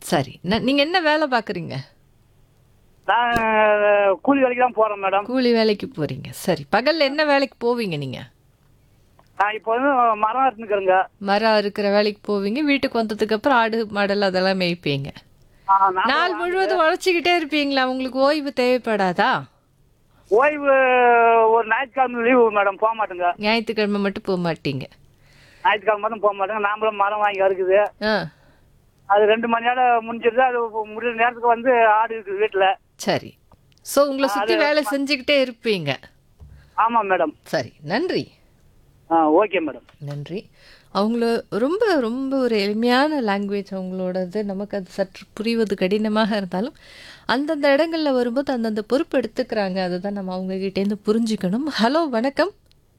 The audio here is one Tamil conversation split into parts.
சரி ந- நீங்க என்ன வேலை பாக்குறீங்க நான் கூலி வேலைக்கு தான் போறேன் மேடம் கூலி வேலைக்கு போறீங்க சரி பகல்ல என்ன வேலைக்கு போவீங்க நீங்க நான் இப்போ வந்து மரம் இருந்துக்கிறேங்க மரம் இருக்கிற வேலைக்கு போவீங்க வீட்டுக்கு வந்ததுக்கு அப்புறம் ஆடு மாடல் அதெல்லாம் மேய்ப்பீங்க நாள் முழுவதும் உழைச்சிக்கிட்டே இருப்பீங்களா உங்களுக்கு ஓய்வு தேவைப்படாதா ஓய்வு ஒரு ஞாயிற்றுக்கிழமை லீவு மேடம் போக மாட்டேங்க ஞாயிற்றுக்கிழமை மட்டும் போக மாட்டீங்க ஞாயிற்றுக்கிழமை மட்டும் போக மாட்டேங்க நாமளும் மரம் வாங்கி இருக்குது ஆ அது ரெண்டு மணி நேரம் முடிஞ்சிருது அது முடிஞ்ச நேரத்துக்கு வந்து ஆடு இருக்குது வீட்டில் சரி ஸோ உங்களை சுற்றி வேலை செஞ்சுக்கிட்டே இருப்பீங்க ஆமாம் மேடம் சரி நன்றி ஆ ஓகே மேடம் நன்றி அவங்கள ரொம்ப ரொம்ப ஒரு எளிமையான லாங்குவேஜ் அவங்களோடது நமக்கு அது சற்று புரிவது கடினமாக இருந்தாலும் அந்தந்த இடங்கள்ல வரும்போது அந்தந்த பொறுப்பு எடுத்துக்கிறாங்க அதுதான் நம்ம அவங்க கிட்டேருந்து புரிஞ்சுக்கணும் ஹலோ வணக்கம்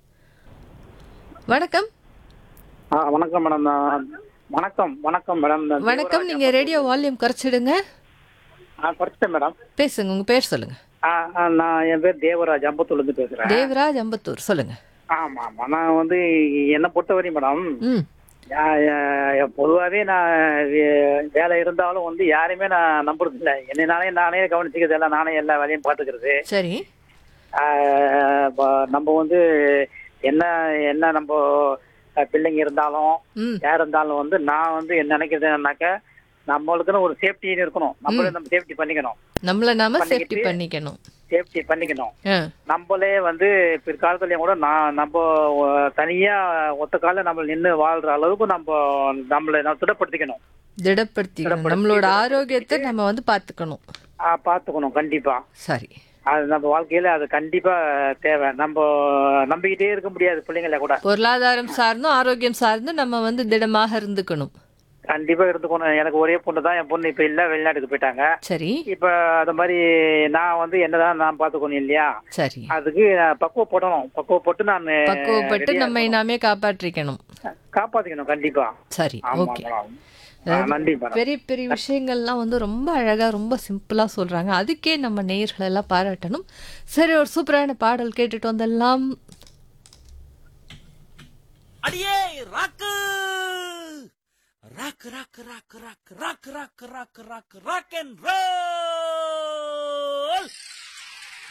வணக்கம் ஆ வணக்கம் மேடம் நான் வணக்கம் வணக்கம் மேடம் நான் வணக்கம் நீங்க ரேடியோ வால்யூம் குறைச்சிடுங்க ஆ குறைச்சிட்டேன் மேடம் பேசுங்க உங்க பேர் சொல்லுங்க ஆ ஆ, நான் என் பேர் தேவராஜ் அம்பத்தூர்லேருந்து பேசுகிறேன் தேவராஜ் அம்பத்தூர் சொல்லுங்க ஆமாம் ஆமாம் நான் வந்து என்னை பொறுத்தவரையும் மேடம் ம் பொதுவாகவே நான் வே- வேலை இருந்தாலும் வந்து யாரையுமே நான் நம்புறது இல்லை என்னைனாலே நானே கவனிச்சுக்கிறது எல்லாம் நானே எல்லா வேலையும் பார்த்துக்கிறது சரி ஆ, ப- நம்ம வந்து என்ன என்ன நம்ம அஹ், பிள்ளைங்க இருந்தாலும் ம் யார் இருந்தாலும் வந்து நான் வந்து என்ன நினைக்கிறது என்னன்னாக்க நம்மளுக்குன்னு ஒரு சேஃப்டின்னு இருக்கணும் நம்மளே நம்ம சேஃப்டி பண்ணிக்கணும் நம்மள நாம சேஃப்டி பண்ணிக்கிட்டு- பண்ணிக்கணும் சேஃப்டி பண்ணிக்கணும் ஆ நம்மளே வந்து பிற்காலத்துலயும் கூட நான் நம்ம அஹ், தனியா ஒத்த கால நம்ம நின்று வாழ்ற அளவுக்கு நம்ம நம்மளை நம்ம திடப்படுத்திக்கணும் திடப்படுத்திக்கணும் நம்மளோட ஆரோக்கியத்தை நம்ம வந்து பார்த்துக்கணும் ஆஹ், பார்த்துக்கணும் கண்டிப்பா சரி அது நம்ம வாழ்க்கையில அது கண்டிப்பா தேவை நம்ம நம்பிக்கிட்டே இருக்க முடியாது பிள்ளைங்கள கூட பொருளாதாரம் சார்ந்தும் ஆரோக்கியம் சார்ந்தும் நம்ம வந்து திடமாக இருந்துக்கணும் கண்டிப்பா இருந்துக்கணும் எனக்கு ஒரே பொண்ணு தான் என் பொண்ணு இப்ப இல்ல வெளிநாட்டுக்கு போயிட்டாங்க சரி இப்ப அது மாதிரி நான் வந்து என்னதான் நான் பாத்துக்கணும் இல்லையா சரி அதுக்கு நான் பக்குவப்படணும் பக்குவப்பட்டு நான் பக்குவப்பட்டு ready ஆ நம்மை நாமே காப்பாற்றிக்கணும் இருக்கணும். காப்பாத்திக்கணும் கண்டிப்பா சரி ஆமா ஓகே மேடம் ஆ, நன்றி மேடம் பெரிய பெரிய விஷயங்கள்லாம் வந்து ரொம்ப அழகா ரொம்ப சிம்பிளா சொல்றாங்க அதுக்கே நம்ம நேயர்கள் எல்லாம் பாராட்டணும் சரி ஒரு சூப்பரான பாடல் கேட்டுட்டு வந்தெல்லாம் அடியே rock rock rock rock rock rock rock rock rock rock and role